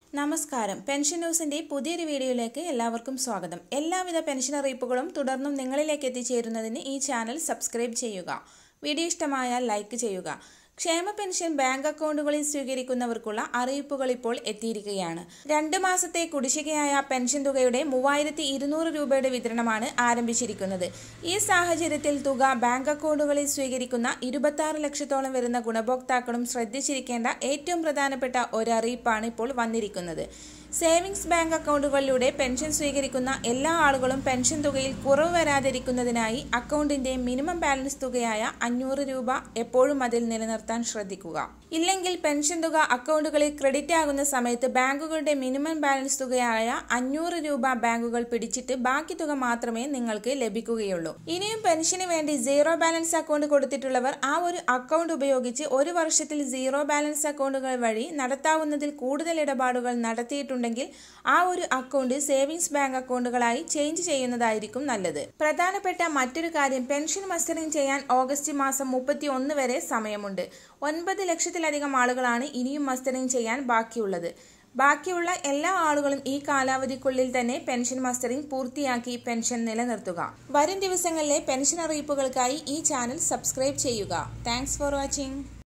നമസ്കാരം പെൻഷൻ ന്യൂസിന്റെ പുതിയൊരു വീഡിയോയിലേക്ക് എല്ലാവർക്കും സ്വാഗതം എല്ലാവിധ പെൻഷൻ അറിയിപ്പുകളും തുടർന്നും നിങ്ങളിലേക്ക് എത്തിച്ചേരുന്നതിന് ഈ ചാനൽ സബ്സ്ക്രൈബ് ചെയ്യുക വീഡിയോ ഇഷ്ടമായാൽ ലൈക്ക് ചെയ്യുക ക്ഷേമ പെൻഷൻ ബാങ്ക് അക്കൗണ്ടുകളിൽ സ്വീകരിക്കുന്നവർക്കുള്ള അറിയിപ്പുകൾ ഇപ്പോൾ എത്തിയിരിക്കുകയാണ് രണ്ട് മാസത്തെ കുടിശ്ശികയായ പെൻഷൻ തുകയുടെ മൂവായിരത്തി ഇരുന്നൂറ് രൂപയുടെ വിതരണമാണ് ആരംഭിച്ചിരിക്കുന്നത് ഈ സാഹചര്യത്തിൽ തുക ബാങ്ക് അക്കൗണ്ടുകളിൽ സ്വീകരിക്കുന്ന ഇരുപത്തി ലക്ഷത്തോളം വരുന്ന ഗുണഭോക്താക്കളും ശ്രദ്ധിച്ചിരിക്കേണ്ട ഏറ്റവും പ്രധാനപ്പെട്ട ഒരു അറിയിപ്പാണ് ഇപ്പോൾ വന്നിരിക്കുന്നത് സേവിങ്സ് ബാങ്ക് അക്കൗണ്ടുകളിലൂടെ പെൻഷൻ സ്വീകരിക്കുന്ന എല്ലാ ആളുകളും പെൻഷൻ തുകയിൽ കുറവ് വരാതിരിക്കുന്നതിനായി അക്കൗണ്ടിന്റെ മിനിമം ബാലൻസ് തുകയായ അഞ്ഞൂറ് രൂപ എപ്പോഴും അതിൽ നിലനിർത്താൻ ശ്രദ്ധിക്കുക ഇല്ലെങ്കിൽ പെൻഷൻ തുക അക്കൗണ്ടുകളിൽ ക്രെഡിറ്റ് ആകുന്ന സമയത്ത് ബാങ്കുകളുടെ മിനിമം ബാലൻസ് തുകയായ അഞ്ഞൂറ് രൂപ ബാങ്കുകൾ പിടിച്ചിട്ട് ബാക്കി തുക മാത്രമേ നിങ്ങൾക്ക് ലഭിക്കുകയുള്ളൂ ഇനിയും പെൻഷന് വേണ്ടി സീറോ ബാലൻസ് അക്കൗണ്ട് കൊടുത്തിട്ടുള്ളവർ ആ ഒരു അക്കൗണ്ട് ഉപയോഗിച്ച് ഒരു വർഷത്തിൽ സീറോ ബാലൻസ് അക്കൗണ്ടുകൾ വഴി നടത്താവുന്നതിൽ കൂടുതൽ ഇടപാടുകൾ നടത്തിയിട്ടുണ്ടെങ്കിൽ ആ ഒരു അക്കൗണ്ട് സേവിങ്സ് ബാങ്ക് അക്കൗണ്ടുകളായി ചേഞ്ച് ചെയ്യുന്നതായിരിക്കും നല്ലത് പ്രധാനപ്പെട്ട മറ്റൊരു കാര്യം പെൻഷൻ മസ്റ്ററിംഗ് ചെയ്യാൻ ഓഗസ്റ്റ് മാസം മുപ്പത്തി ഒന്ന് വരെ സമയമുണ്ട് ഒൻപത് ലക്ഷത്തിലധികം ആളുകളാണ് ഇനിയും മസ്റ്ററിംഗ് ചെയ്യാൻ ബാക്കിയുള്ളത് ബാക്കിയുള്ള എല്ലാ ആളുകളും ഈ കാലാവധിക്കുള്ളിൽ തന്നെ പെൻഷൻ മസ്റ്ററിംഗ് പൂർത്തിയാക്കി പെൻഷൻ നിലനിർത്തുക വരും ദിവസങ്ങളിലെ പെൻഷൻ അറിയിപ്പുകൾക്കായി ഈ ചാനൽ സബ്സ്ക്രൈബ് ചെയ്യുക താങ്ക്സ് ഫോർ വാച്ചിങ്